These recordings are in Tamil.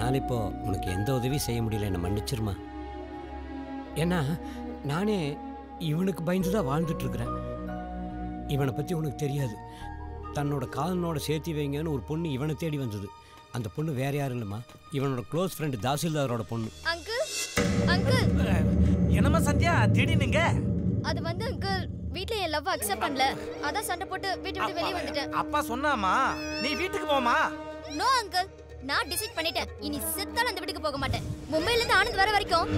என்னால் இப்போ உனக்கு எந்த உதவி செய்ய முடியல என்னை மன்னிச்சிருமா ஏன்னா நானே இவனுக்கு பயந்து தான் வாழ்ந்துட்டு இருக்கிறேன் இவனை பற்றி உனக்கு தெரியாது தன்னோட காதலனோட சேர்த்து வைங்கன்னு ஒரு பொண்ணு இவனை தேடி வந்தது அந்த பொண்ணு வேற யாரும் இல்லைம்மா இவனோட க்ளோஸ் ஃப்ரெண்டு தாசில்தாரோட பொண்ணு அங்கிள் அங்கிள் என்னம்மா சந்தியா திடீர்னுங்க அது வந்து அங்கிள் வீட்ல என் லவ் அக்செப்ட் பண்ணல அதான் சண்டை போட்டு வீட்டை விட்டு வெளியே வந்துட்டேன் அப்பா சொன்னாமா நீ வீட்டுக்கு போமா நோ அங்கிள் நான் டிசைட் பண்ணிட்டேன் இனி செத்தாலும் அந்த வீட்டுக்கு போக மாட்டேன் மும்பைல இருந்து ஆனந்த் வர வரைக்கும்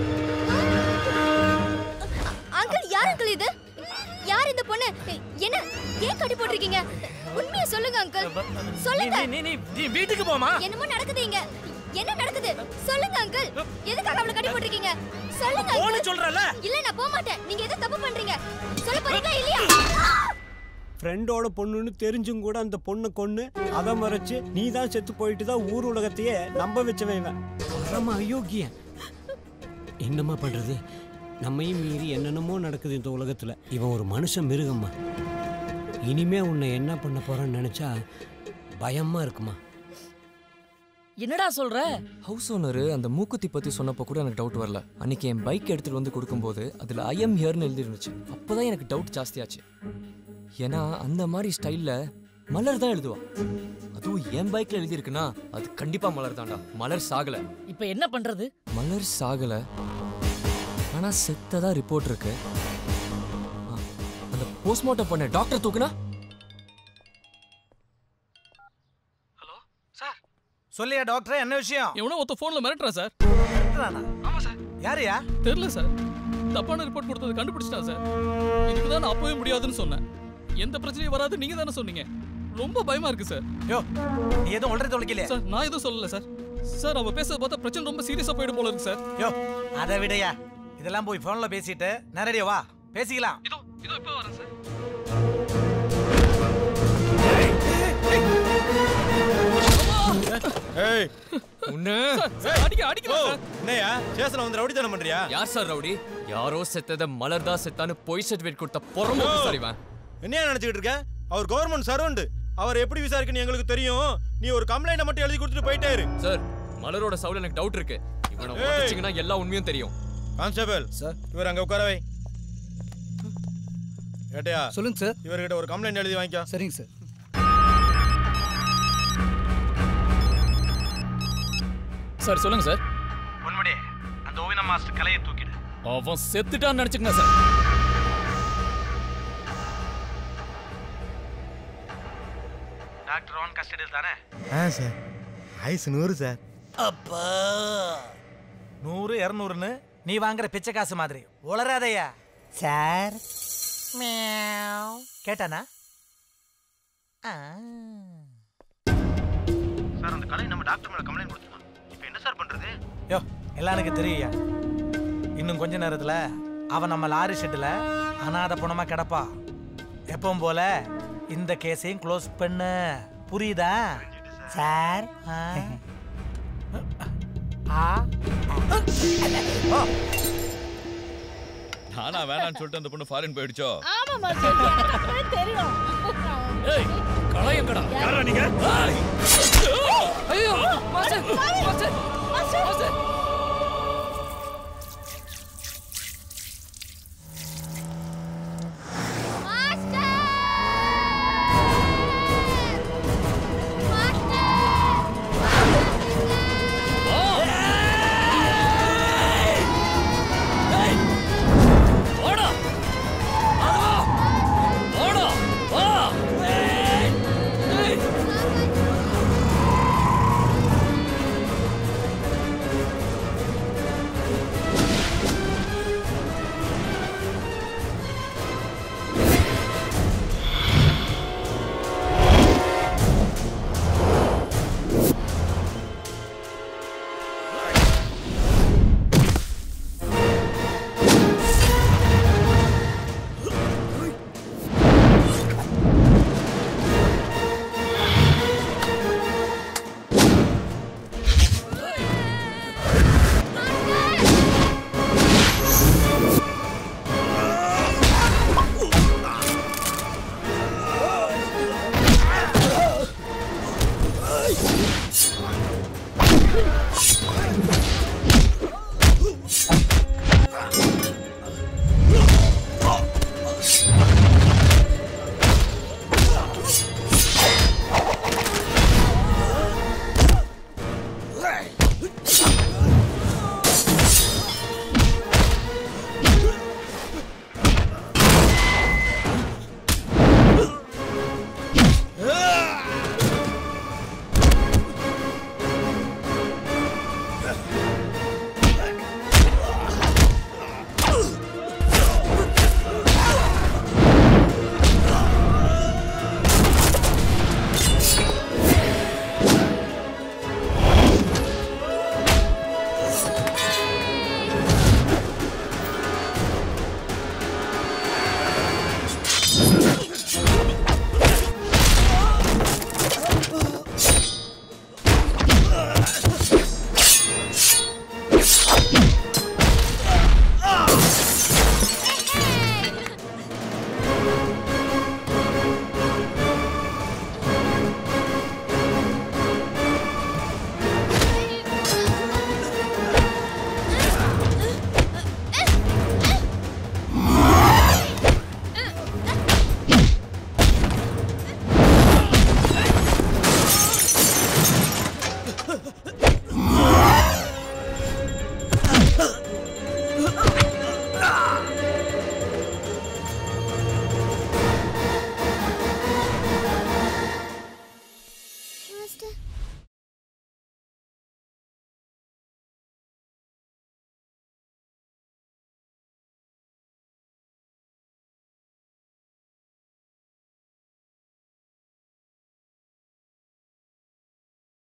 அங்கிள் யார் அங்கிள் இது யார் இந்த பொண்ணு என்ன ஏன் கட்டி போட்டிருக்கீங்க உண்மையை சொல்லுங்க அங்கிள் சொல்லுங்க நீ நீ நீ வீட்டுக்கு போமா என்னமோ நடக்குது இங்க என்ன நடக்குது சொல்லுங்க அங்கிள் எதுக்காக அவளை கட்டி போட்டிருக்கீங்க சொல்லுங்க போன்னு uncle. சொல்றல இல்ல நான் போக மாட்டேன் நீங்க எது தப்பு பண்றீங்க சொல்ல போறீங்களா இல்லையா ஃப்ரெண்டோட பொண்ணுன்னு தெரிஞ்சும் கூட அந்த பொண்ணை கொன்று அதை மறைச்சு நீ தான் செத்து போயிட்டு தான் ஊர் உலகத்தையே நம்ப வச்சவன் இவன் பரம அயோக்கியன் என்னம்மா பண்றது நம்மையும் மீறி என்னென்னமோ நடக்குது இந்த உலகத்துல இவன் ஒரு மனுஷன் மிருகம்மா இனிமே உன்னை என்ன பண்ண போறான்னு நினைச்சா பயமா இருக்குமா என்னடா சொல்ற ஹவுஸ் ஓனர் அந்த மூக்குத்தி பத்தி சொன்னப்போ கூட எனக்கு டவுட் வரல அன்னைக்கு என் பைக் எடுத்துட்டு வந்து கொடுக்கும்போது அதுல ஐ எம் ஹியர்னு எழுதி இருந்துச்சு அப்போதான் எனக்கு டவுட் ஜாஸ்தியாச்சு ஏன்னா அந்த மாதிரி ஸ்டைல்ல மலர் தான் எழுதுவா அதுவும் என் பைக்ல எழுதி இருக்குன்னா அது கண்டிப்பா மலர் தான்டா மலர் சாகல இப்ப என்ன பண்றது மலர் சாகல ஆனா செத்ததா ரிப்போர்ட் இருக்கு ஆ, அந்த போஸ்ட்மார்ட்டம் பண்ண டாக்டர் தூக்குனா சொல்லியா டாக்டர் என்ன விஷயம் எவனோ ஒருத்த ஃபோன்ல மிரட்டுறா சார் மிரட்டுறானா? யாருயா தெரியல சார் தப்பான ரிப்போர்ட் கொடுத்தது கண்டுபிடிச்சிட்டான் சார் இதுக்கு தான் நான் அப்பவே முடியாதுன்னு சொன்னேன் எந்த பிரச்சனையும் வராது நீங்க தானே சொன்னீங்க ரொம்ப பயமா இருக்கு சார் யோ நீ எதுவும் உளறி தொலைக்கலையே சார் நான் எதுவும் சொல்லல சார் சார் அவ பேசுறத பார்த்தா பிரச்சனை ரொம்ப சீரியஸா போயிடும் போல இருக்கு சார் யோ அதை விடையா இதெல்லாம் போய் போன்ல பேசிட்டு நேரடியா வா பேசிக்கலாம் இதோ இதோ இப்போ வரேன் சார் ஏய் உன்ன சார் அடிக்க அடிக்கல சார் என்னையா ஸ்டேஷன்ல வந்து ரவுடித்தனம் பண்றியா யார் சார் ரவுடி யாரோ செத்தத மலர் தான் செத்தான்னு பொய் சர்டிஃபிகேட் கொடுத்த பொறம்போக்கு சார் இவன் என்னையா நினைச்சுக்கிட்டு இருக்க அவர் கவர்மெண்ட் சர்வெண்ட் அவர் எப்படி விசாரிக்கணும் எங்களுக்கு தெரியும் நீ ஒரு கம்ப்ளைண்ட் மட்டும் எழுதி கொடுத்துட்டு போயிட்டே இரு சார் மலரோட சவுல எனக்கு டவுட் இருக்கு இவனை ஏய். உடச்சிங்கன்னா எல்லா உண்மையும் தெரியும் கான்ஸ்டபிள் சார் இவர் அங்க உட்கார வை ஏட்டையா சொல்லுங்க சார் இவர்கிட்ட ஒரு கம்ப்ளைண்ட் எழுதி வாங்கிக்கோ சரிங்க சார் சார் சொல்லுங்க சார் உண்மையே அந்த ஓவின மாஸ்டர் கலையை தூக்கிடு அவன் செத்துட்டான்னு நினைச்சுக்கங்க சார் டாக்டர் ஆன் கஸ்டடியில் தானே ஆ சார் ஐஸ் நூறு சார் அப்பா நூறு இரநூறுன்னு நீ வாங்குற பிச்சை காசு மாதிரி உளராதையா சார் கேட்டானா சார் அந்த கலை நம்ம டாக்டர் மேல கம்ப்ளைண்ட் கொடுத்துருக்கான் இப்போ என்ன சார் பண்றது யோ எல்லாம் எனக்கு தெரியுயா இன்னும் கொஞ்ச நேரத்துல அவன் நம்ம லாரி ஷெட்டில் அனாத பணமா கிடப்பா எப்பவும் போல இந்த கேஸையும் க்ளோஸ் பண்ணு புரியுதா சார் நானா வேணாம்னு சொல்லிட்டு அந்த பொண்ணு ஃபாரின் போயிடுச்சோ ஆமாமா தெரியும் ஏய் களையங்கடா யாரா நீங்க ஐயோ மாஸ்டர் மாஸ்டர் மாஸ்டர் ஓடா ஓடா வா ஆ